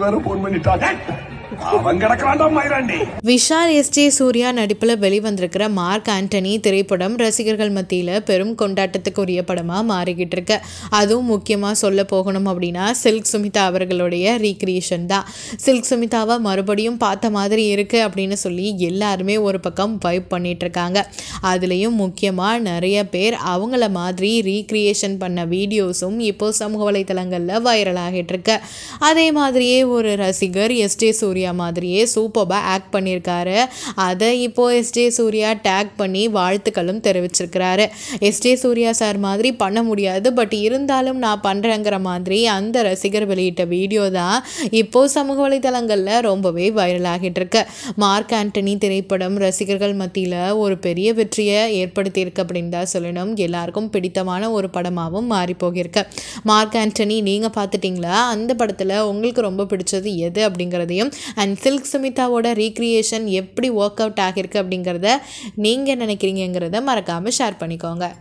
வேற போன் பண்ணிட்டாங்க அவன் கிடக்கிறான்டா மயிராண்டி விஷால் எஸ் ஜே சூர்யா நடிப்பில் வெளிவந்திருக்கிற மார்க் ஆண்டனி திரைப்படம் ரசிகர்கள் மத்தியில் பெரும் கொண்டாட்டத்துக்குரிய படமாக மாறிக்கிட்டு இருக்கு அதுவும் முக்கியமாக சொல்ல போகணும் அப்படின்னா சில்க் சுமிதா அவர்களுடைய ரீக்ரியேஷன் தான் சில்க் சுமிதாவை மறுபடியும் பார்த்த மாதிரி இருக்கு அப்படின்னு சொல்லி எல்லாருமே ஒரு பக்கம் வைப் பண்ணிட்டு இருக்காங்க அதுலேயும் முக்கியமாக நிறைய பேர் அவங்கள மாதிரி ரீக்ரியேஷன் பண்ண வீடியோஸும் இப்போ சமூக வலைத்தளங்களில் வைரல் ஆகிட்டு இருக்கு அதே மாதிரியே ஒரு ரசிகர் எஸ் ஜே சூர்யா மாதிரியே சூப்பராக ஆக்ட் பண்ணியிருக்காரு அதை இப்போ எஸ் ஜே சூர்யா டேக் பண்ணி வாழ்த்துக்களும் தெரிவிச்சிருக்கிறாரு எஸ் ஜே சூர்யா சார் மாதிரி பண்ண முடியாது பட் இருந்தாலும் நான் பண்ணுறேங்கிற மாதிரி அந்த ரசிகர் வெளியிட்ட வீடியோ தான் இப்போ சமூக வலைதளங்களில் ரொம்பவே வைரல் ஆகிட்டு இருக்கு மார்க் ஆண்டனி திரைப்படம் ரசிகர்கள் மத்தியில் ஒரு பெரிய வெற்றியை ஏற்படுத்தியிருக்கு அப்படின்னு தான் சொல்லணும் எல்லாருக்கும் பிடித்தமான ஒரு படமாகவும் மாறி போகிருக்கு மார்க் ஆண்டனி நீங்கள் பார்த்துட்டிங்களா அந்த படத்தில் உங்களுக்கு ரொம்ப பிடிச்சது எது அப்படிங்கிறதையும் அண்ட் சில்க் சுமிதாவோட ரீக்ரியேஷன் எப்படி ஒர்க் அவுட் ஆகியிருக்கு அப்படிங்கிறத நீங்கள் நினைக்கிறீங்கிறத மறக்காமல் ஷேர் பண்ணிக்கோங்க